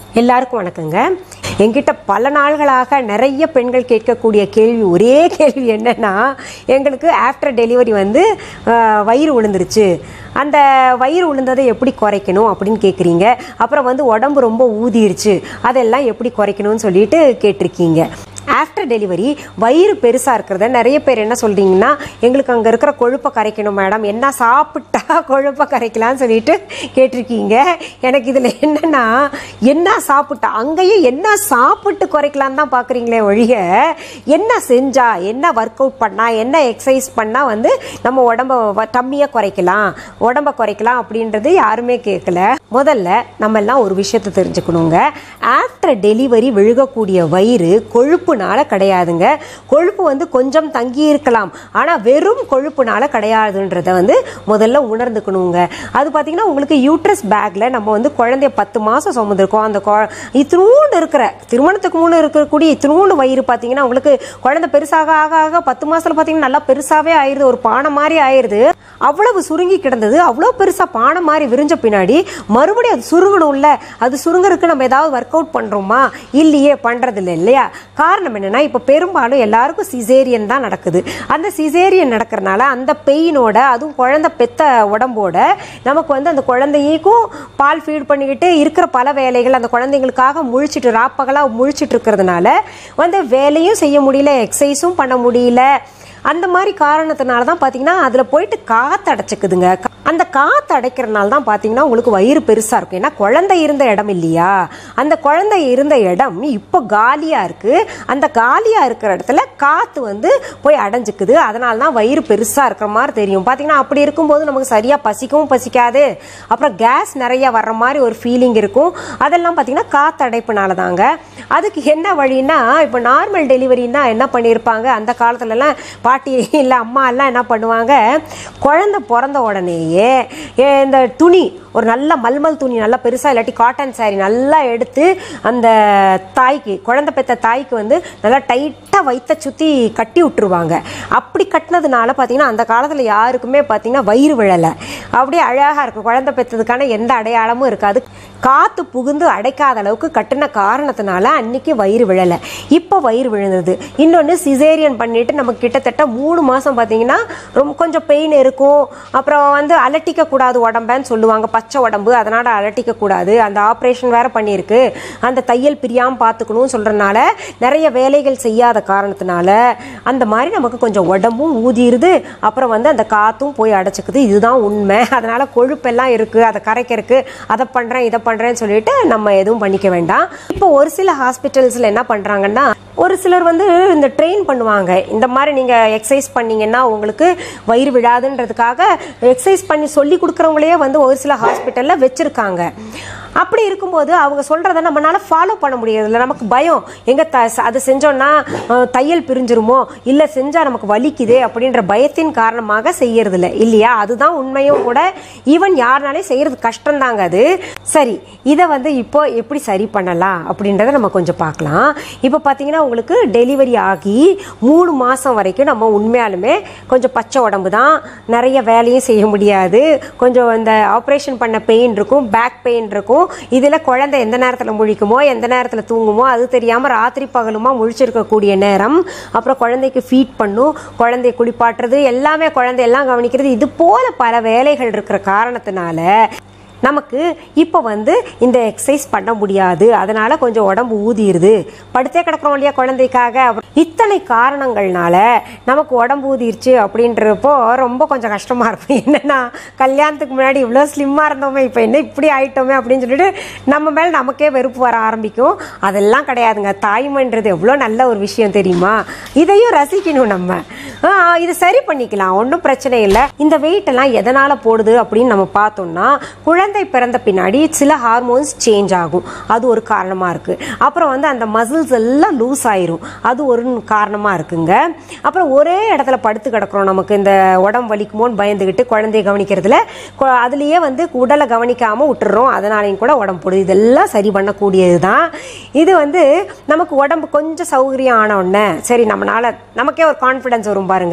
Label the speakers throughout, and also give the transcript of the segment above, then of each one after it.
Speaker 1: எல்லாருக்கும் வணக்கங்க என்கிட்ட பல நாள்களாக நிறைய பெண்கள் கேட்கக்கூடிய கேள்வி ஒரே கேள்வி என்னன்னா எங்களுக்கு ஆஃப்டர் டெலிவரி வந்து அஹ், வயிறு விழுந்துருச்சு அந்த வயிறு விழுந்ததை எப்படி குறைக்கணும் அப்படின்னு கேட்குறீங்க அப்புறம் வந்து உடம்பு ரொம்ப ஊதிருச்சு அதெல்லாம் எப்படி குறைக்கணும்னு சொல்லிட்டு கேட்டிருக்கீங்க ஆஃப்டர் டெலிவரி வயிறு பெருசாக இருக்கிறத நிறைய பேர் என்ன சொல்கிறீங்கன்னா எங்களுக்கு அங்கே இருக்கிற கொழுப்பை கரைக்கணும் மேடம் என்ன சாப்பிட்டா கொழுப்பை கரைக்கலாம்னு சொல்லிட்டு கேட்டிருக்கீங்க எனக்கு இதில் என்னன்னா என்ன சாப்பிட்டா அங்கேயும் என்ன சாப்பிட்டு குறைக்கலான்னு தான் பார்க்குறீங்களே ஒழிய என்ன செஞ்சா என்ன ஒர்க் அவுட் பண்ணா என்ன எக்ஸசைஸ் பண்ணால் வந்து நம்ம உடம்ப டம்மியை குறைக்கலாம் உடம்ப குறைக்கலாம் அப்படின்றது யாருமே கேட்கல முதல்ல நம்ம எல்லாம் ஒரு விஷயத்தை தெரிஞ்சுக்கணுங்க ஆஃப்டர் டெலிவரி விழுகக்கூடிய வயிறு கொழுப்புனால கிடையாதுங்க கொழுப்பு வந்து கொஞ்சம் தங்கி இருக்கலாம் ஆனால் வெறும் கொழுப்புனால கிடையாதுன்றத வந்து முதல்ல உணர்ந்துக்கணுங்க அது பார்த்தீங்கன்னா உங்களுக்கு யூட்ரஸ் பேக்கில் நம்ம வந்து குழந்தைய பத்து மாதம் சுமந்துருக்கோம் அந்த கொ இத்தினூண்டு இருக்கிற திருமணத்துக்கு முன்னே இருக்கக்கூடிய இத்தினூண்டு வயிறு பார்த்தீங்கன்னா உங்களுக்கு குழந்தை பெருசாக ஆக ஆக பத்து மாசத்துல பார்த்தீங்கன்னா நல்லா பெருசாகவே ஆயிடுது ஒரு பானை மாதிரி ஆயிடுது அவ்வளவு சுருங்கி கிடந்தது அவ்வளோ பெருசாக பானை மாதிரி விரிஞ்ச பின்னாடி மறுபடியும் அது சுருங்கணும்ல அது சுருங்கறதுக்கு நம்ம ஏதாவது ஒர்க் அவுட் பண்ணுறோமா இல்லையே பண்ணுறது இல்லை இல்லையா காரணம் என்னன்னா இப்போ பெரும்பாலும் எல்லாருக்கும் சிசேரியன் தான் நடக்குது அந்த சிசேரியன் நடக்கிறனால அந்த பெயினோட அதுவும் குழந்தை பெத்த உடம்போட நமக்கு வந்து அந்த குழந்தைக்கும் பால் ஃபீட் பண்ணிக்கிட்டு இருக்கிற பல வேலைகள் அந்த குழந்தைங்களுக்காக முழிச்சிட்டு ராப்பகலாக முழிச்சிட்டு இருக்கிறதுனால வந்து வேலையும் செய்ய முடியல எக்ஸசைஸும் பண்ண முடியல அந்த மாதிரி காரணத்தினால தான் பார்த்தீங்கன்னா அதில் போயிட்டு காற்று அடைச்சிக்குதுங்க அந்த காற்று அடைக்கிறனால தான் பார்த்தீங்கன்னா உங்களுக்கு வயிறு பெருசாக இருக்கும் ஏன்னா குழந்தை இருந்த இடம் இல்லையா அந்த குழந்தை இருந்த இடம் இப்போ காலியாக இருக்குது அந்த காலியாக இருக்கிற இடத்துல காற்று வந்து போய் அடைஞ்சிக்குது அதனால தான் வயிறு பெருசாக இருக்கிற மாதிரி தெரியும் பார்த்தீங்கன்னா அப்படி இருக்கும்போது நமக்கு சரியாக பசிக்கவும் பசிக்காது அப்புறம் கேஸ் நிறைய வர்ற மாதிரி ஒரு ஃபீலிங் இருக்கும் அதெல்லாம் பார்த்தீங்கன்னா காற்று அடைப்புனால தாங்க அதுக்கு என்ன வழின்னா இப்போ நார்மல் டெலிவரின்னா என்ன பண்ணியிருப்பாங்க அந்த காலத்துலலாம் பாட்டி இல்லை அம்மா எல்லாம் என்ன பண்ணுவாங்க குழந்தை பிறந்த உடனேயே ஏ, இந்த துணி ஒரு நல்ல மல்மல் துணி நல்லா பெருசாக இல்லாட்டி காட்டன் saree நல்லா எடுத்து அந்த தாய்க்கு குழந்தை பெத்த தாய்க்கு வந்து நல்லா டைட்டாக வயிற்ற சுற்றி கட்டி விட்டுருவாங்க அப்படி கட்டினதுனால பார்த்தீங்கன்னா அந்த காலத்தில் யாருக்குமே பார்த்தீங்கன்னா வயிறு விழலை அப்படியே அழகாக இருக்கும் குழந்தை பெற்றதுக்கான எந்த அடையாளமும் இருக்காது காற்று புகுந்து அடைக்காத அளவுக்கு கட்டின காரணத்தினால அன்னைக்கு வயிறு விழலை இப்போ வயிறு விழுந்தது இன்னொன்று சிசேரியன் பண்ணிட்டு நமக்கு கிட்டத்தட்ட மூணு மாதம் பார்த்தீங்கன்னா ரொம்ப கொஞ்சம் பெயின் இருக்கும் அப்புறம் வந்து அலட்டிக்க கூடாது உடம்பன்னு சொல்லுவாங்க பச்சை உடம்பு அதனால் அலட்டிக்க கூடாது அந்த ஆப்ரேஷன் வேற பண்ணியிருக்கு அந்த தையல் பிரியாமல் பார்த்துக்கணும்னு சொல்கிறனால நிறைய வேலைகள் செய்யாத காரணத்தினால அந்த மாதிரி நமக்கு கொஞ்சம் உடம்பும் ஊதிருது அப்புறம் வந்து அந்த காற்றும் போய் அடைச்சிக்குது இதுதான் உண்மை அதனால கொழுப்பெல்லாம் இருக்குது அதை கரைக்கிறதுக்கு அதை பண்ணுறேன் இதை பண்ணுறேன்னு சொல்லிட்டு நம்ம எதுவும் பண்ணிக்க வேண்டாம் இப்போ ஒரு சில ஹாஸ்பிட்டல்ஸில் என்ன பண்ணுறாங்கன்னா ஒரு சிலர் வந்து இந்த ட்ரெயின் பண்ணுவாங்க இந்த மாதிரி நீங்கள் எக்ஸசைஸ் பண்ணீங்கன்னா உங்களுக்கு வயிறு விழாதுன்றதுக்காக எக்ஸசைஸ் பண்ணி சொல்லி கொடுக்குறவங்களையே வந்து ஒரு சில ஹாஸ்பிட்டலில் வச்சுருக்காங்க அப்படி இருக்கும்போது அவங்க சொல்கிறத நம்மளால ஃபாலோ பண்ண முடியறதில்ல நமக்கு பயம் எங்கே த அது செஞ்சோன்னா அஹ், தையல் பிரிஞ்சிருமோ இல்லை செஞ்சால் நமக்கு வலிக்குதே அப்படின்ற பயத்தின் காரணமாக செய்யறதில்ல இல்லையா அதுதான் உண்மையும் கூட ஈவன் யாருனாலே செய்யறது கஷ்டம்தாங்க அது சரி இதை வந்து இப்போ எப்படி சரி பண்ணலாம் அப்படின்றத நம்ம கொஞ்சம் பார்க்கலாம் இப்போ பார்த்தீங்கன்னா உங்களுக்கு டெலிவரி ஆகி மூணு மாதம் வரைக்கும் நம்ம உண்மையாலுமே கொஞ்சம் பச்சை உடம்பு தான் நிறைய வேலையும் செய்ய முடியாது கொஞ்சம் இந்த ஆப்ரேஷன் பண்ண பெயின் இருக்கும் பேக் பெயின் இருக்கும் இதில் குழந்தை எந்த நேரத்தில் முழிக்குமோ எந்த நேரத்தில் தூங்குமோ அது தெரியாமல் ராத்திரி பகலுமா முழிச்சிருக்கக்கூடிய நேரம் அப்புறம் குழந்தைக்கு ஃபீட் பண்ணும் குழந்தைய குளிப்பாட்டுறது எல்லாமே குழந்தை எல்லாம் கவனிக்கிறது இது போல பல வேலைகள் இருக்கிற காரணத்தினால நமக்கு இப்போ வந்து இந்த எக்ஸசைஸ் பண்ண முடியாது அதனால கொஞ்சம் உடம்பு ஊதிடுது படுத்தே கிடக்குறோம் இல்லையா குழந்தைக்காக அப்புறம் இத்தனை காரணங்கள்னால நமக்கு உடம்பு ஊதிருச்சு அப்படின்றப்போ ரொம்ப கொஞ்சம் கஷ்டமா இருக்கும் என்னன்னா கல்யாணத்துக்கு முன்னாடி இவ்வளோ ஸ்லிம்மாக இருந்தோமே இப்போ என்ன இப்படி ஆயிட்டோமே அப்படின்னு சொல்லிட்டு நம்ம மேலே நமக்கே வெறுப்பு வர ஆரம்பிக்கும் அதெல்லாம் கிடையாதுங்க தாய்மைன்றது எவ்வளோ நல்ல ஒரு விஷயம் தெரியுமா இதையும் ரசிக்கணும் நம்ம ஆ, இது சரி பண்ணிக்கலாம் ஒன்றும் பிரச்சனை இல்லை இந்த வெயிட் எல்லாம் எதனால போடுது அப்படின்னு நம்ம பார்த்தோம்னா குழந்தை பிறந்த பின்னாடி சில ஹார்மோன்ஸ் சேஞ்ச் ஆகும் அது ஒரு காரணமா இருக்கு அப்புறம் வந்து அந்த மசில்ஸ் எல்லாம் லூஸ் ஆயிரும் அது ஒரு காரணமா இருக்குங்க அப்புறம் ஒரே இடத்துல படுத்து கிடக்குறோம் நமக்கு இந்த உடம்பு வலிக்குமோன்னு பயந்துகிட்டு குழந்தைய கவனிக்கிறதுல கொ- அதுலயே வந்து உடலை கவனிக்காம விட்டுறோம் அதனாலையும் கூட உடம்பு போடுது இதெல்லாம் சரி பண்ணக்கூடியது தான் இது வந்து நமக்கு உடம்பு கொஞ்சம் சௌகரியம் ஆன உடனே சரி நம்மளால நமக்கே ஒரு கான்ஃபிடன்ஸ் வரும் பாருங்க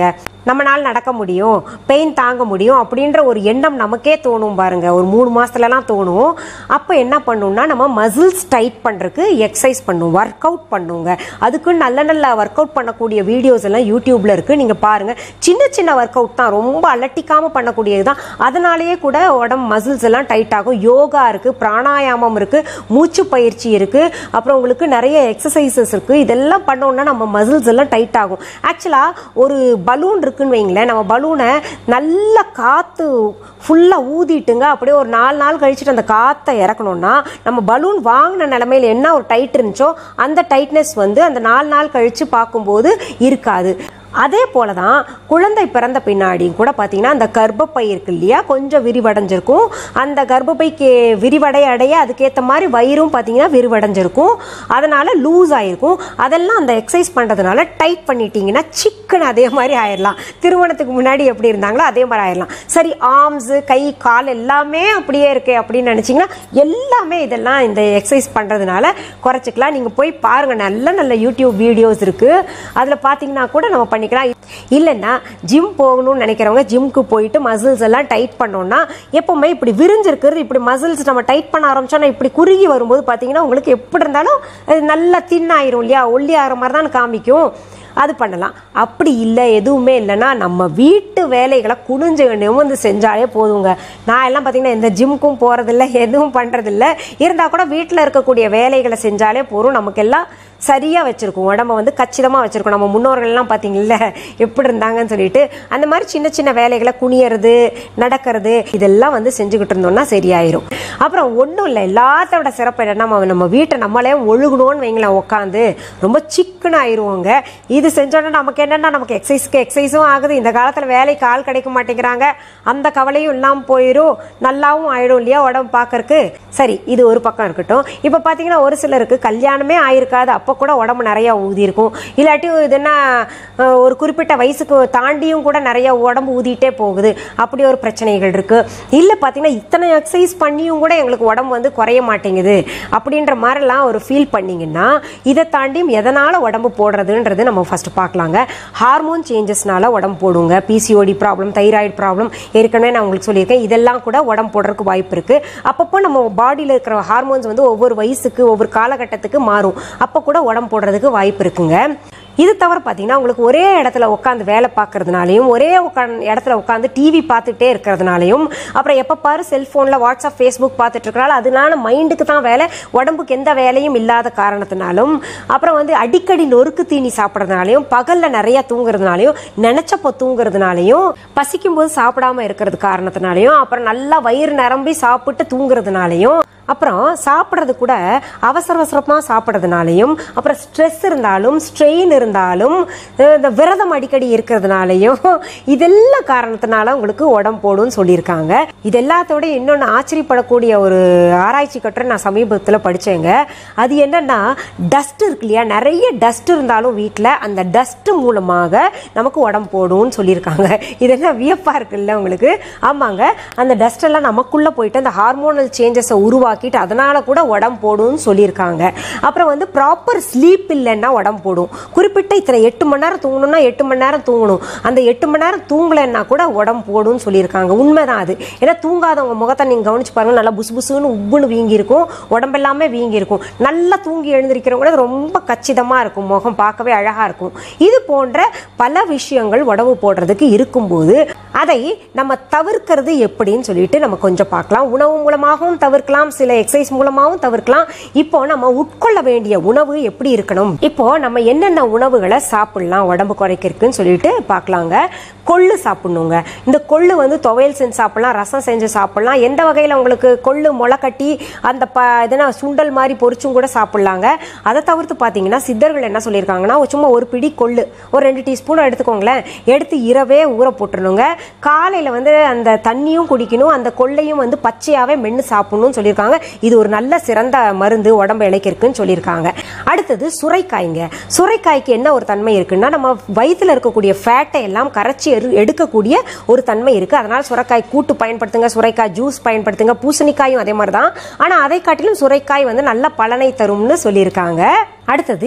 Speaker 1: நம்மளால் நடக்க முடியும் பெயின் தாங்க முடியும் அப்படின்ற ஒரு எண்ணம் நமக்கே தோணும் பாருங்க ஒரு மூணு மாசத்துலலாம் தோணும் அப்போ என்ன பண்ணும்னா நம்ம மசில்ஸ் டைட் பண்ணுறதுக்கு எக்ஸசைஸ் பண்ணும் ஒர்க் அவுட் பண்ணுங்க அதுக்கு நல்ல நல்ல ஒர்க் அவுட் பண்ணக்கூடிய வீடியோஸ் எல்லாம் யூடியூப்ல இருக்கு நீங்க பாருங்க சின்ன சின்ன ஒர்க் அவுட் தான் ரொம்ப அலட்டிக்காம பண்ணக்கூடியது தான் அதனாலேயே கூட உடம்பு மசில்ஸ் எல்லாம் டைட் ஆகும் யோகா இருக்கு பிராணாயாமம் இருக்கு மூச்சு பயிற்சி இருக்கு அப்புறம் உங்களுக்கு நிறைய எக்ஸசைசஸ் இருக்கு இதெல்லாம் பண்ணோம்னா நம்ம மசில்ஸ் எல்லாம் டைட் ஆகும் ஆக்சுவலா ஒரு பலூன் இருக்குன்னு வைங்களேன் நம்ம பலூனை நல்ல காத்து ஃபுல்லா ஊதிட்டுங்க அப்படியே ஒரு நாலு நாள் கழிச்சுட்டு அந்த காத்தை இறக்கணும்னா நம்ம பலூன் வாங்கின நிலமையில என்ன ஒரு டைட் இருந்துச்சோ அந்த டைட்னஸ் வந்து அந்த நாலு நாள் கழிச்சு பார்க்கும்போது இருக்காது அதே போல தான் குழந்தை பிறந்த பின்னாடி கூட பார்த்தீங்கன்னா அந்த கர்ப்பப்பை இருக்கு இல்லையா கொஞ்சம் விரிவடைஞ்சிருக்கும் அந்த கர்ப்பப்பைக்கு விரிவடைய அடைய அதுக்கேற்ற மாதிரி வயிறும் பார்த்தீங்கன்னா விரிவடைஞ்சிருக்கும் அதனால லூஸ் ஆயிருக்கும் அதெல்லாம் அந்த எக்ஸசைஸ் பண்ணுறதுனால டைட் பண்ணிட்டீங்கன்னா சிக்கன் அதே மாதிரி ஆயிடலாம் திருமணத்துக்கு முன்னாடி எப்படி இருந்தாங்களோ அதே மாதிரி ஆயிடலாம் சரி ஆர்ம்ஸ் கை கால் எல்லாமே அப்படியே இருக்கே அப்படின்னு நினச்சிங்கன்னா எல்லாமே இதெல்லாம் இந்த எக்ஸசைஸ் பண்ணுறதுனால குறைச்சிக்கலாம் நீங்கள் போய் பாருங்கள் நல்ல நல்ல யூடியூப் வீடியோஸ் இருக்குது அதில் பார்த்தீங்கன்னா கூட நம்ம பண்ணிக்கலாம் இல்லைன்னா ஜிம் போகணும்னு நினைக்கிறவங்க ஜிம்க்கு போயிட்டு மசில்ஸ் எல்லாம் டைட் பண்ணோம்னா எப்பவுமே இப்படி விரிஞ்சிருக்கிறது இப்படி மசில்ஸ் நம்ம டைட் பண்ண ஆரம்பிச்சோன்னா இப்படி குறுகி வரும்போது பார்த்தீங்கன்னா உங்களுக்கு எப்படி இருந்தாலும் அது நல்லா தின்னாயிரும் இல்லையா ஒல்லி ஆகிற மாதிரி தான் காமிக்கும் அது பண்ணலாம் அப்படி இல்லை எதுவுமே இல்லைன்னா நம்ம வீட்டு வேலைகளை குனிஞ்சு நிமிர்ந்து செஞ்சாலே போதுங்க நான் எல்லாம் பார்த்தீங்கன்னா எந்த ஜிம்க்கும் போகிறதில்ல எதுவும் பண்ணுறதில்ல இருந்தால் கூட வீட்டில் இருக்கக்கூடிய வேலைகளை செஞ்சாலே போதும் நமக்கு எல்லாம் சரியாக வச்சுருக்கும் உடம்ப வந்து கச்சிதமாக வச்சுருக்கும் நம்ம முன்னோர்கள்லாம் பார்த்தீங்கல்ல எப்படி இருந்தாங்கன்னு சொல்லிட்டு அந்த மாதிரி சின்ன சின்ன வேலைகளை குனியறது நடக்கிறது இதெல்லாம் வந்து செஞ்சுக்கிட்டு இருந்தோம்னா சரியாயிரும் அப்புறம் ஒன்றும் இல்லை எல்லாத்தோட சிறப்பு என்னன்னா நம்ம நம்ம வீட்டை நம்மளே ஒழுகணும்னு வைங்களேன் உட்காந்து ரொம்ப சிக்குன்னு ஆயிருவோங்க இது செஞ்சோன்னா நமக்கு என்னென்னா நமக்கு எக்ஸசைஸ்க்கு எக்ஸசைஸும் ஆகுது இந்த காலத்தில் வேலைக்கு ஆள் கிடைக்க மாட்டேங்கிறாங்க அந்த கவலையும் இல்லாமல் போயிடும் நல்லாவும் ஆயிடும் இல்லையா உடம்பு பார்க்கறக்கு சரி இது ஒரு பக்கம் இருக்கட்டும் இப்போ பார்த்தீங்கன்னா ஒரு சிலருக்கு கல்யாணமே ஆயிருக்காது அப்போ கூட உடம்பு நிறையா ஊதி இருக்கும் இல்லாட்டி இது என்ன அஹ், ஒரு குறிப்பிட்ட வயசுக்கு தாண்டியும் கூட நிறைய உடம்பு ஊதிட்டே போகுது அப்படி ஒரு பிரச்சனைகள் இருக்கு இல்லை பார்த்தீங்கன்னா இத்தனை எக்ஸசைஸ் பண்ணியும் கூட எங்களுக்கு உடம்பு வந்து குறைய மாட்டேங்குது அப்படின்ற மாதிரிலாம் ஒரு ஃபீல் பண்ணீங்கன்னா இதை தாண்டியும் எதனால உடம்பு போடுறதுன்றது நம்ம ஃபர்ஸ்ட் பார்க்கலாங்க ஹார்மோன் சேஞ்சஸ்னால உடம்பு போடுங்க பிசிஓடி ப்ராப்ளம் தைராய்டு ப்ராப்ளம் ஏற்கனவே நான் உங்களுக்கு சொல்லியிருக்கேன் இதெல்லாம் கூட உடம்பு போடுறதுக்கு வாய்ப்பு இருக்கு அப்பப்போ நம்ம பாடியில் இருக்கிற ஹார்மோன்ஸ் வந்து ஒவ்வொரு வயசுக்கு ஒவ்வொரு காலகட்டத்துக்கு மாறும் அப்போ கூட உடம்பு போடுறதுக்கு வாய்ப்பு இருக்குங்க இது தவிர பார்த்தீங்கன்னா உங்களுக்கு ஒரே இடத்துல உட்காந்து வேலை பார்க்கறதுனாலையும் ஒரே உட்காந்து இடத்துல உட்காந்து டிவி பார்த்துட்டே இருக்கிறதுனாலையும் அப்புறம் எப்போ பாரு செல்ஃபோனில் வாட்ஸ்அப் ஃபேஸ்புக் பார்த்துட்டு இருக்கனால அதனால மைண்டுக்கு தான் வேலை உடம்புக்கு எந்த வேலையும் இல்லாத காரணத்தினாலும் அப்புறம் வந்து அடிக்கடி நொறுக்கு தீனி சாப்பிட்றதுனாலையும் பகலில் நிறைய தூங்குறதுனாலையும் நினச்சப்போ தூங்குறதுனாலையும் பசிக்கும் போது சாப்பிடாம இருக்கிறது காரணத்தினாலையும் அப்புறம் நல்லா வயிறு நிரம்பி சாப்பிட்டு தூங்குறதுனாலையும் அப்புறம் சாப்பிட்றது கூட அவசர அவசரமாக சாப்பிட்றதுனாலையும் அப்புறம் ஸ்ட்ரெஸ் இருந்தாலும் ஸ்ட்ரெயின் இருந்தாலும் அஹ் இந்த விரதம் அடிக்கடி இருக்கிறதுனாலையும் இதெல்லாம் காரணத்தினால உங்களுக்கு உடம்பு போடும்னு சொல்லியிருக்காங்க இது எல்லாத்தோட இன்னொன்று ஆச்சரியப்படக்கூடிய ஒரு ஆராய்ச்சி கட்டுரை நான் சமீபத்தில் படித்தேங்க அது என்னன்னா டஸ்ட் இருக்கு இல்லையா நிறைய டஸ்ட் இருந்தாலும் வீட்டில் அந்த டஸ்ட் மூலமாக நமக்கு உடம்பு போடும்னு சொல்லியிருக்காங்க இதெல்லாம் வியப்பாக இருக்குல்ல உங்களுக்கு ஆமாங்க அந்த டஸ்ட் எல்லாம் நமக்குள்ளே போயிட்டு அந்த ஹார்மோனல் சேஞ்சஸை உருவாக்கிட்டு அதனால கூட உடம்பு போடும்னு சொல்லியிருக்காங்க அப்புறம் வந்து ப்ராப்பர் ஸ்லீப் இல்லைன்னா உடம்பு போடும் குறிப்பிட்ட இத்தனை எட்டு மணி நேரம் தூங்கணும்னா எட்டு மணி நேரம் தூங்கணும் அந்த எட்டு மணி நேரம் தூங்கலைன்னா கூட உடம்பு போடும்னு சொல்லியிருக்காங்க உண்மைதான் அது ஏன்னா தூங்காதவங்க முகத்தை நீங்கள் கவனிச்சு பாருங்க நல்லா புசு புசுன்னு உப்புன்னு வீங்கி இருக்கும் உடம்பெல்லாமே வீங்கி இருக்கும் நல்லா தூங்கி எழுந்திருக்கிறவங்க ரொம்ப கச்சிதமாக இருக்கும் முகம் பார்க்கவே அழகாக இருக்கும் இது போன்ற பல விஷயங்கள் உடம்பு போடுறதுக்கு இருக்கும்போது அதை நம்ம தவிர்க்கிறது எப்படின்னு சொல்லிட்டு நம்ம கொஞ்சம் பார்க்கலாம் உணவு மூலமாகவும் தவிர்க்கலாம் சில எக்ஸசைஸ் மூலமாகவும் தவிர்க்கலாம் இப்போ நம்ம உட்கொள்ள வேண்டிய உணவு எப்படி இருக்கணும் இப்போ நம்ம என்னென்ன உணவுகளை சாப்பிடலாம் உடம்பு குறைக்கிறதுக்குன்னு சொல்லிட்டு பார்க்கலாங்க கொள்ளு சாப்பிடணுங்க இந்த கொள்ளு வந்து துவையல் செஞ்சு சாப்பிடலாம் ரசம் செஞ்சு சாப்பிடலாம் எந்த வகையில் உங்களுக்கு கொள்ளு முளை கட்டி அந்த ப எதனா சுண்டல் மாதிரி பொரிச்சும் கூட சாப்பிடலாங்க அதை தவிர்த்து பார்த்தீங்கன்னா சித்தர்கள் என்ன சொல்லியிருக்காங்கன்னா சும்மா ஒரு பிடி கொள்ளு ஒரு ரெண்டு டீஸ்பூன் எடுத்துக்கோங்களேன் எடுத்து இரவே ஊற போட்டுருணுங்க காலையில் வந்து அந்த தண்ணியும் குடிக்கணும் அந்த கொள்ளையும் வந்து பச்சையாகவே மென்று சாப்பிடணும்னு சொல்லியிருக்காங்க இது ஒரு நல்ல சிறந்த மருந்து உடம்பு இழைக்கிறதுக்குன்னு சொல்லியிருக்காங்க அடுத்தது சுரைக்காய்ங்க சுரைக்காய்க்கு என்ன ஒரு தன்மை இருக்குன்னா நம்ம வயிற்றுல இருக்கக்கூடிய ஃபேட்டை எல்லாம் கரைச்சி எடு எடுக்கக்கூடிய ஒரு தன்மை இருக்கு அதனால சுரைக்காய் கூட்டு பயன்படுத்துங்க சுரைக்காய் ஜூஸ் பயன்படுத்துங்க பூசணிக்காயும் அதே மாதிரி தான் ஆனால் அதை காட்டிலும் சுரைக்காய் வந்து நல்ல பலனை தரும்னு சொல்லியிருக்காங்க அடுத்தது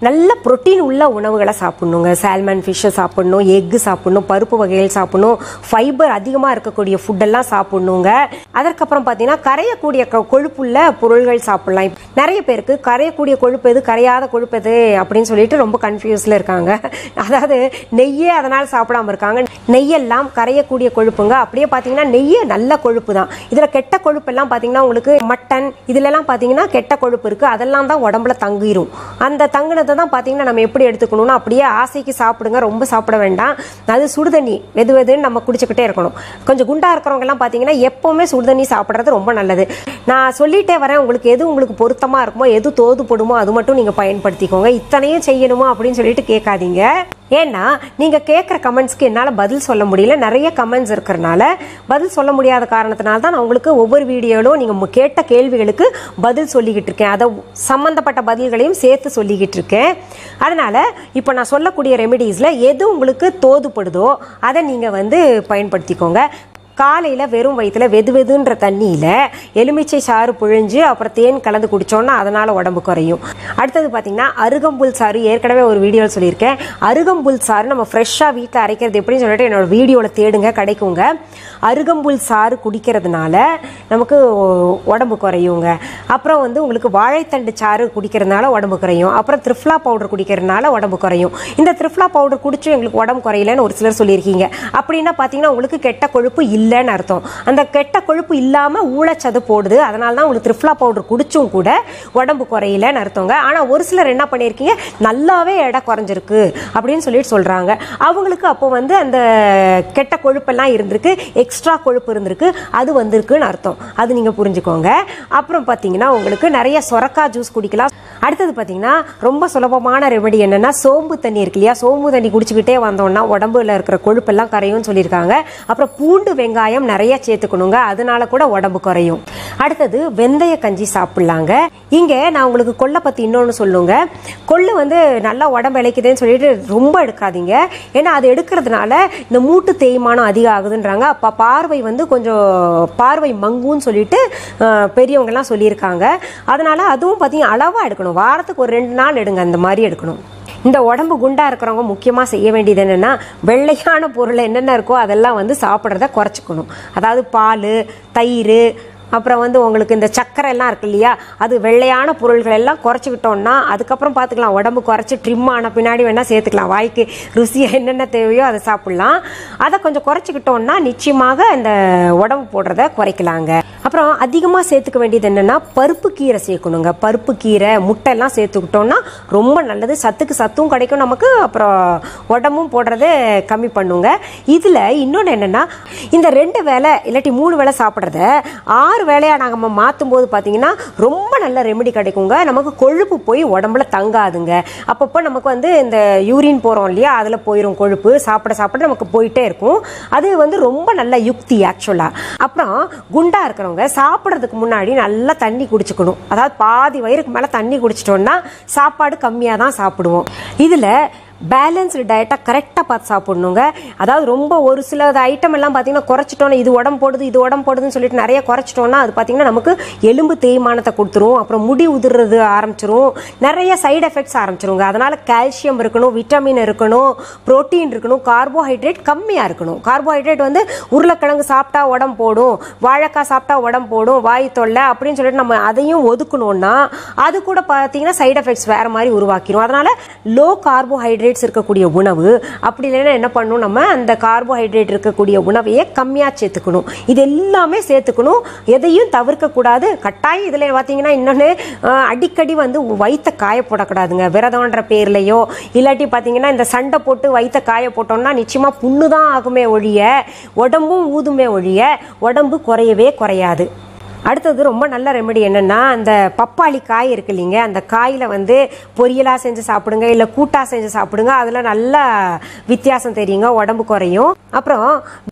Speaker 1: நல்ல புரோட்டீன் உள்ள உணவுகளை சாப்பிடணுங்க சால்மன் ஃபிஷ்ஷை சாப்பிடணும் எக்கு சாப்பிடணும் பருப்பு வகைகள் சாப்பிடணும் ஃபைபர் அதிகமாக இருக்கக்கூடிய ஃபுட்டெல்லாம் சாப்பிடணுங்க அதற்கப்புறம் பார்த்தீங்கன்னா கரையக்கூடிய கொ- கொழுப்புள்ள பொருள்கள் சாப்பிடலாம் இப்ப நிறைய பேருக்கு கரையக்கூடிய கொழுப்பு எது கரையாத கொழுப்பு எது அப்படின்னு சொல்லிட்டு ரொம்ப கன்ஃபியூஸில் இருக்காங்க அதாவது நெய்யே அதனால் சாப்பிடாம இருக்காங்க நெய்யெல்லாம் கரையக்கூடிய கொழுப்புங்க அப்படியே பார்த்தீங்கன்னா நெய்யே நல்ல கொழுப்பு தான் இதில் கெட்ட கொழுப்பு எல்லாம் பார்த்தீங்கன்னா உங்களுக்கு மட்டன் இதுலலாம் பார்த்தீங்கன்னா கெட்ட கொழுப்பு இருக்குது அதெல்லாம் தான் உடம்புல தங்கிரும் அந்த தங்குனதை தான் பார்த்தீங்கன்னா நம்ம எப்படி எடுத்துக்கணும்னா அப்படியே ஆசைக்கு சாப்பிடுங்க ரொம்ப சாப்பிட வேண்டாம் அது சுடுதண்ணி வெது வெதுன்னு நம்ம குடிச்சுக்கிட்டே இருக்கணும் கொஞ்சம் குண்டா இருக்கிறவங்க எல்லாம் பார்த்தீங்கன்னா எப்பவுமே சுடுதண்ணி சாப்பிட்றது ரொம்ப நல்லது நான் சொல்லிட்டே வரேன் உங்களுக்கு எது உங்களுக்கு பொருத்தமா இருக்குமோ எது தோதுப்படுமோ அது மட்டும் நீங்க பயன்படுத்திக்கோங்க இத்தனையும் செய்யணுமா அப்படின்னு சொல்லிட்டு கேட்காதீங்க ஏன்னா நீங்க கேட்குற கமெண்ட்ஸ்க்கு என்னால் பதில் சொல்ல முடியல நிறைய கமெண்ட்ஸ் இருக்கிறனால பதில் சொல்ல முடியாத காரணத்தினால தான் நான் உங்களுக்கு ஒவ்வொரு வீடியோவிலும் நீங்க மு- கேட்ட கேள்விகளுக்கு பதில் சொல்லிக்கிட்டு இருக்கேன் அதை சம்பந்தப்பட்ட பதில்களையும் சேர்த்து சொல்லிக்கிட்டு இருக்கேன் அதனால இப்போ நான் சொல்லக்கூடிய ரெமெடிஸ்ல எது உங்களுக்கு தோதுப்படுதோ அதை நீங்க வந்து பயன்படுத்திக்கோங்க காலையில் வெறும் வயிற்றுல வெது வெதுன்ற தண்ணியில் எலுமிச்சை சாறு புழிஞ்சு அப்புறம் தேன் கலந்து குடிச்சோன்னா அதனால் உடம்பு குறையும் அடுத்தது பார்த்தீங்கன்னா அருகம்புல் சாறு ஏற்கனவே ஒரு வீடியோவில் சொல்லியிருக்கேன் அருகம்புல் சாறு நம்ம ஃப்ரெஷ்ஷாக வீட்டில் அரைக்கிறது எப்படின்னு சொல்லிட்டு என்னோட வீடியோவில் தேடுங்க கிடைக்குங்க அருகம்புல் சாறு குடிக்கிறதுனால நமக்கு உடம்பு குறையுங்க அப்புறம் வந்து உங்களுக்கு வாழைத்தண்டு சாறு குடிக்கிறதுனால உடம்பு குறையும் அப்புறம் த்ரிஃப்லா பவுடர் குடிக்கிறதுனால உடம்பு குறையும் இந்த த்ரிஃப்லா பவுடர் குடிச்சும் எங்களுக்கு உடம்பு குறையலன்னு ஒரு சிலர் சொல்லியிருக்கீங்க அப்படின்னா பார்த்தீங்கன்னா உங்களுக்கு கெட்ட கொழுப்பு இல்லைன்னு அர்த்தம் அந்த கெட்ட கொழுப்பு இல்லாமல் ஊழச்சது போடுது அதனால தான் உங்களுக்கு த்ரிஃப்லா பவுடர் குடிச்சும் கூட உடம்பு குறையலன்னு அர்த்தங்க ஆனால் ஒரு சிலர் என்ன பண்ணியிருக்கீங்க நல்லாவே எடை குறைஞ்சிருக்கு அப்படின்னு சொல்லிட்டு சொல்கிறாங்க அவங்களுக்கு அப்போ வந்து அந்த கெட்ட கொழுப்பெல்லாம் இருந்திருக்கு எக்ஸ்ட்ரா கொழுப்பு இருந்திருக்கு அது வந்திருக்குன்னு அர்த்தம் அது நீங்கள் புரிஞ்சுக்கோங்க அப்புறம் பார்த்தீங்கன்னா உங்களுக்கு நிறைய சொரக்கா ஜூஸ் குடிக்கலாம் அடுத்தது பார்த்தீங்கன்னா ரொம்ப சுலபமான ரெமெடி என்னன்னா சோம்பு தண்ணி இருக்கு இல்லையா சோம்பு தண்ணி குடிச்சுக்கிட்டே வந்தோம்னா உடம்புல இருக்கிற கொழுப்பெல்லாம் கரையும்னு சொல்லியிருக்காங்க அப்புறம் பூண்டு வெங்காயம் நிறைய சேர்த்துக்கணுங்க அதனால கூட உடம்பு குறையும் அடுத்தது வெந்தய கஞ்சி சாப்பிடலாங்க இங்கே நான் உங்களுக்கு கொள்ளை பற்றி இன்னொன்று சொல்லுங்க கொள்ளு வந்து நல்லா உடம்பு இழைக்குதுன்னு சொல்லிட்டு ரொம்ப எடுக்காதீங்க ஏன்னா அது எடுக்கிறதுனால இந்த மூட்டு தேய்மானம் அதிகம் ஆகுதுன்றாங்க அப்போ பார்வை வந்து கொஞ்சம் பார்வை மங்குன்னு சொல்லிட்டு அஹ், பெரியவங்கெல்லாம் சொல்லியிருக்காங்க அதனால அதுவும் பார்த்தீங்கன்னா அளவாக எடுக்கணும் வாரத்துக்கு ஒரு ரெண்டு நாள் எடுங்க அந்த மாதிரி எடுக்கணும் இந்த உடம்பு குண்டா இருக்கிறவங்க முக்கியமாக செய்ய வேண்டியது என்னென்னா வெள்ளையான பொருள் என்னென்ன இருக்கோ அதெல்லாம் வந்து சாப்பிட்றத குறைச்சிக்கணும் அதாவது பால் தயிர் அப்புறம் வந்து உங்களுக்கு இந்த சர்க்கரை எல்லாம் இருக்கு இல்லையா அது வெள்ளையான பொருள்கள் எல்லாம் குறைச்சிக்கிட்டோம்னா அதுக்கப்புறம் பார்த்துக்கலாம் உடம்பு குறைச்சி ட்ரிம் ஆன பின்னாடி வேணால் சேர்த்துக்கலாம் வாய்க்கு ருசியாக என்னென்ன தேவையோ அதை சாப்பிட்லாம் அதை கொஞ்சம் குறைச்சிக்கிட்டோம்னா நிச்சயமாக இந்த உடம்பு போடுறத குறைக்கலாங்க அப்புறம் அதிகமாக சேர்த்துக்க வேண்டியது என்னென்னா பருப்பு கீரை சேர்க்கணுங்க பருப்பு கீரை முட்டையெல்லாம் சேர்த்துக்கிட்டோம்னா ரொம்ப நல்லது சத்துக்கு சத்தும் கிடைக்கும் நமக்கு அப்புறம் உடம்பும் போடுறத கம்மி பண்ணுங்க இதில் இன்னொன்று என்னென்னா இந்த ரெண்டு வேளை இல்லாட்டி மூணு வேளை சாப்பிட்றத ஆறு வேளையாக நாங்கள் மாற்றும் போது பார்த்தீங்கன்னா ரொம்ப நல்ல ரெமெடி கிடைக்குங்க நமக்கு கொழுப்பு போய் உடம்புல தங்காதுங்க அப்பப்போ நமக்கு வந்து இந்த யூரின் போகிறோம் இல்லையா அதில் போயிடும் கொழுப்பு சாப்பிட சாப்பிட நமக்கு போயிட்டே இருக்கும் அது வந்து ரொம்ப நல்ல யுக்தி ஆக்சுவலாக அப்புறம் குண்டா இருக்கிறவங்க சாப்பிட்றதுக்கு முன்னாடி நல்லா தண்ணி குடிச்சுக்கணும் அதாவது பாதி வயிறுக்கு மேலே தண்ணி குடிச்சிட்டோம்னா சாப்பாடு கம்மியாக தான் சாப்பிடுவோம் இதில் பேலன்ஸ்டு டயட்டாக கரெக்டாக பார்த்து சாப்பிடணுங்க அதாவது ரொம்ப ஒரு சில ஐட்டம் எல்லாம் பார்த்தீங்கன்னா குறைச்சிட்டோன்னா இது உடம்பு போடுது இது உடம்பு போடுதுன்னு சொல்லிட்டு நிறைய குறைச்சிட்டோம்னா அது பார்த்தீங்கன்னா நமக்கு எலும்பு தேய்மானத்தை கொடுத்துரும் அப்புறம் முடி உதிர்றது ஆரம்பிச்சிரும் நிறைய சைடு எஃபெக்ட்ஸ் ஆரம்பிச்சிருங்க அதனால கால்சியம் இருக்கணும் விட்டமின் இருக்கணும் புரோட்டீன் இருக்கணும் கார்போஹைட்ரேட் கம்மியாக இருக்கணும் கார்போஹைட்ரேட் வந்து உருளைக்கிழங்கு சாப்பிட்டா உடம்பு போடும் வாழைக்காய் சாப்பிட்டா உடம்பு போடும் வாய் தொல்லை அப்படின்னு சொல்லிட்டு நம்ம அதையும் ஒதுக்கணும்னா அது கூட பார்த்தீங்கன்னா சைடு எஃபெக்ட்ஸ் வேற மாதிரி உருவாக்கிரும் அதனால லோ கார்போஹைட்ரேட்ஸ் இருக்கக்கூடிய உணவு அப்படி இல்லைன்னா என்ன பண்ணணும் நம்ம அந்த கார்போஹைட்ரேட் இருக்கக்கூடிய உணவையே கம்மியாக சேர்த்துக்கணும் இது எல்லாமே சேர்த்துக்கணும் எதையும் தவிர்க்க கூடாது கட்டாயம் இதில் பார்த்தீங்கன்னா இன்னொன்று அடிக்கடி வந்து வயிற்ற காய போடக்கூடாதுங்க விரதம்ன்ற பேர்லையோ இல்லாட்டி பார்த்தீங்கன்னா இந்த சண்டை போட்டு வயிற்ற காய போட்டோம்னா நிச்சயமாக புண்ணு தான் ஆகுமே ஒழிய உடம்பும் ஊதுமே ஒழிய உடம்பு குறையவே குறையாது அடுத்தது ரொம்ப நல்ல ரெமெடி என்னன்னா அந்த பப்பாளி காய் இருக்கு இல்லைங்க அந்த காயில் வந்து பொரியலாக செஞ்சு சாப்பிடுங்க இல்லை கூட்டாக செஞ்சு சாப்பிடுங்க அதில் நல்லா வித்தியாசம் தெரியுங்க உடம்பு குறையும் அப்புறம்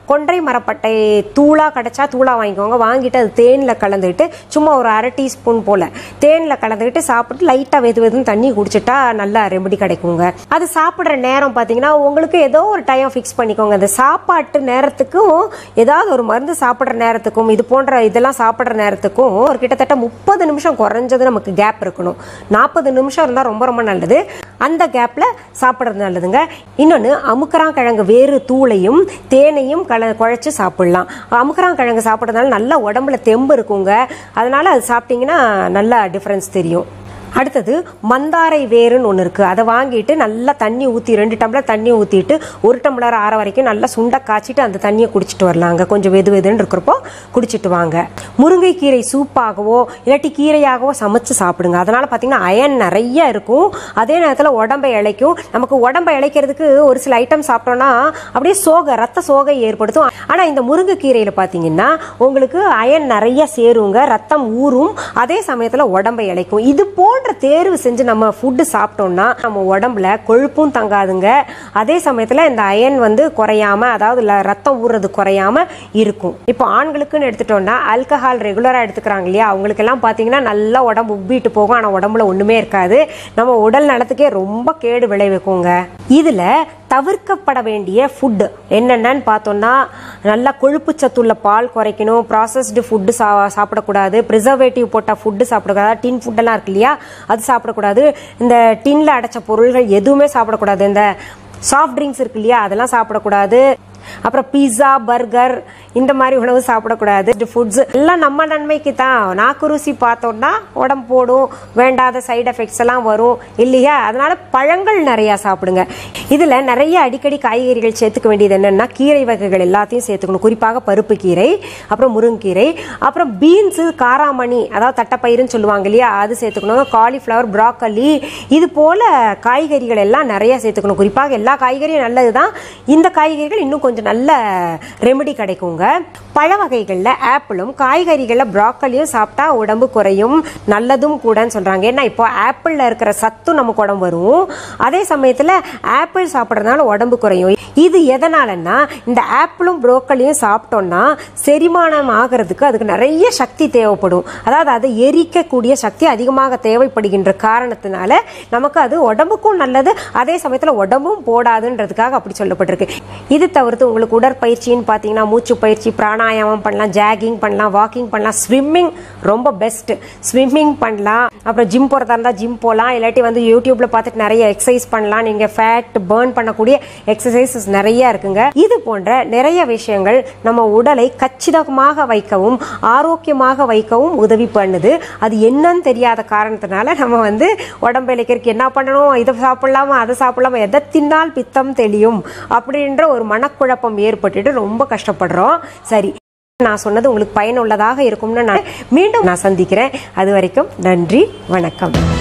Speaker 1: கொன்றை மரப்பட்டை தூளாக கிடைச்சா தூளாக வாங்கிக்கோங்க வாங்கிட்டு அது தேனில் கலந்துக்கிட்டு சும்மா ஒரு அரை டீஸ்பூன் போல் தேனில் கலந்துக்கிட்டு சாப்பிட்டு லைட்டாக வெது வெதுன்னு தண்ணி குடிச்சிட்டா நல்லா ரெமடி கிடைக்குங்க அது சாப்பிட்ற நேரம் பார்த்தீங்கன்னா உங்களுக்கு ஏதோ ஒரு டைம் ஃபிக்ஸ் பண்ணிக்கோங்க அந்த சாப்பாட்டு நேரத்துக்கும் ஏதாவது ஒரு மருந்து சாப்பிட்ற நேரத்துக்கும் இது போன்ற இதெல்லாம் சாப்பிட்ற நேரத்துக்கும் ஒரு கிட்டத்தட்ட முப்பது நிமிஷம் குறைஞ்சது நமக்கு கேப் இருக்கணும் நாற்பது நிமிஷம் இருந்தால் ரொம்ப ரொம்ப நல்லது அந்த கேப்பில் சாப்பிட்றது நல்லதுங்க இன்னொன்று அமுக்கராங்கிழங்கு வேறு தூளையும் தேனையும் கல குழைச்சி சாப்பிட்லாம் அமுக்கராங்கிழங்கு சாப்பிட்றதுனால நல்லா உடம்புல தெம்பு இருக்குங்க அதனால் அது சாப்பிட்டீங்கன்னா நல்லா டிஃப்ரென்ஸ் தெரியும் அடுத்தது மந்தாரை வேருன்னு ஒன்று இருக்குது அதை வாங்கிட்டு நல்லா தண்ணி ஊற்றி ரெண்டு டம்ளர் தண்ணி ஊற்றிட்டு ஒரு டம்ளர் ஆற வரைக்கும் நல்லா சுண்டை காய்ச்சிட்டு அந்த தண்ணியை குடிச்சிட்டு வரலாங்க கொஞ்சம் வெது வெதுன்னு இருக்கிறப்போ குடிச்சிட்டு வாங்க முருங்கைக்கீரை சூப்பாகவோ இல்லாட்டி கீரையாகவோ சமைச்சு சாப்பிடுங்க அதனால் பார்த்தீங்கன்னா அயன் நிறைய இருக்கும் அதே நேரத்தில் உடம்பை இழைக்கும் நமக்கு உடம்பை இழைக்கிறதுக்கு ஒரு சில ஐட்டம் சாப்பிட்டோம்னா அப்படியே சோகை ரத்த சோகை ஏற்படுத்தும் ஆனால் இந்த முருங்கைக்கீரையில் பார்த்தீங்கன்னா உங்களுக்கு அயன் நிறைய சேருங்க ரத்தம் ஊறும் அதே சமயத்தில் உடம்பை இழைக்கும் இது போன்ற தேர்வு செஞ்சு நம்ம ஃபுட்டு சாப்பிட்டோம்னா நம்ம உடம்புல கொழுப்பும் தங்காதுங்க அதே சமயத்தில் இந்த அயன் வந்து குறையாம அதாவது ல- ரத்தம் ஊறுறது குறையாம இருக்கும் இப்போ ஆண்களுக்குன்னு எடுத்துட்டோம்னா ஆல்கஹால் ரெகுலராக எடுத்துக்கிறாங்க இல்லையா அவங்களுக்கெல்லாம் பார்த்தீங்கன்னா நல்லா உடம்பு உப்பிட்டு போகும் ஆனால் உடம்புல ஒன்றுமே இருக்காது நம்ம உடல் நலத்துக்கே ரொம்ப கேடு விளைவிக்குங்க இதில் தவிர்க்கப்பட வேண்டிய ஃபுட்டு என்னென்னன்னு பார்த்தோம்னா நல்லா கொழுப்பு சத்துள்ள பால் குறைக்கணும் ப்ராசஸ்டு ஃபுட்டு சா சாப்பிடக்கூடாது ப்ரிசர்வேட்டிவ் போட்ட ஃபுட்டு சாப்பிடக்கூடாது டின் ஃபுட்டெல்லாம் இருக்கு இல்லையா அது சாப்பிடக்கூடாது இந்த டின்ல அடைச்ச பொருள்கள் எதுவுமே சாப்பிடக்கூடாது இந்த சாஃப்ட் ட்ரிங்க்ஸ் இருக்கு இல்லையா அதெல்லாம் சாப்பிடக்கூடாது அப்புறம் பீஸா பர்கர் இந்த மாதிரி உணவு சாப்பிடக்கூடாது ஃபுட்ஸ் எல்லாம் நம்ம நன்மைக்கு தான் நாக்கு ருசி பார்த்தோம்னா உடம்பு போடும் வேண்டாத சைடு எஃபெக்ட்ஸ் எல்லாம் வரும் இல்லையா அதனால பழங்கள் நிறையா சாப்பிடுங்க இதில் நிறைய அடிக்கடி காய்கறிகள் சேர்த்துக்க வேண்டியது என்னென்னா கீரை வகைகள் எல்லாத்தையும் சேர்த்துக்கணும் குறிப்பாக பருப்பு கீரை அப்புறம் முருங்கீரை அப்புறம் பீன்ஸு காராமணி அதாவது தட்டைப்பயிறுன்னு சொல்லுவாங்க இல்லையா அது சேர்த்துக்கணும் காலிஃப்ளவர் ப்ராக்கலி இது போல காய்கறிகள் எல்லாம் நிறைய சேர்த்துக்கணும் குறிப்பாக எல்லா காய்கறியும் நல்லது தான் இந்த காய்கறிகள் இன்னும் கொஞ்சம் நல்ல ரெமெடி கிடைக்குங்க பழ வகைகளில் ஆப்பிளும் காய்கறிகளில் ப்ராக்கலியும் சாப்பிட்டா உடம்பு குறையும் நல்லதும் கூடன்னு சொல்கிறாங்க ஏன்னா இப்போ ஆப்பிளில் இருக்கிற சத்தும் நமக்கு உடம்பு வரும் அதே சமயத்தில் ஆப்பிள் சாப்பிட்றதுனால உடம்பு குறையும் இது எதனாலன்னா இந்த ஆப்பிளும் ப்ரோக்கலியும் சாப்பிட்டோம்னா செரிமானம் ஆகிறதுக்கு அதுக்கு நிறைய சக்தி தேவைப்படும் அதாவது அதை எரிக்கக்கூடிய சக்தி அதிகமாக தேவைப்படுகின்ற காரணத்தினால நமக்கு அது உடம்புக்கும் நல்லது அதே சமயத்தில் உடம்பும் போடாதுன்றதுக்காக அப்படி சொல்லப்பட்டிருக்கு இது தவிர்த்து உங்களுக்கு உடற்பயிற்சின்னு பார்த்தீங்கன்னா மூச்சு பயிற்சி பிராணாயாமம் பண்ணலாம் ஜாகிங் பண்ணலாம் வாக்கிங் பண்ணலாம் ஸ்விம்மிங் ரொம்ப பெஸ்ட் ஸ்விம்மிங் பண்ணலாம் அப்புறம் ஜிம் போகிறதா இருந்தால் ஜிம் போகலாம் இல்லாட்டி வந்து யூடியூப்ல பார்த்துட்டு நிறைய எக்ஸசைஸ் பண்ணலாம் நீங்கள் ஃபேட் பேர்ன் பண்ணக்கூடிய எக்ஸசைசஸ் நிறைய இருக்குங்க இது போன்ற நிறைய விஷயங்கள் நம்ம உடலை கச்சிதமாக வைக்கவும் ஆரோக்கியமாக வைக்கவும் உதவி பண்ணுது அது என்னன்னு தெரியாத காரணத்தினால நம்ம வந்து உடம்பு இழைக்கிறதுக்கு என்ன பண்ணணும் இதை சாப்பிடலாமா அதை சாப்பிடலாமா எதை தின்னால் பித்தம் தெளியும் அப்படின்ற ஒரு மனக்குழப்பம் ஏற்பட்டுட்டு ரொம்ப கஷ்டப்படுறோம் சரி நான் சொன்னது உங்களுக்கு பயனுள்ளதாக இருக்கும்னு நான் மீண்டும் நான் சந்திக்கிறேன் அது வரைக்கும் நன்றி வணக்கம்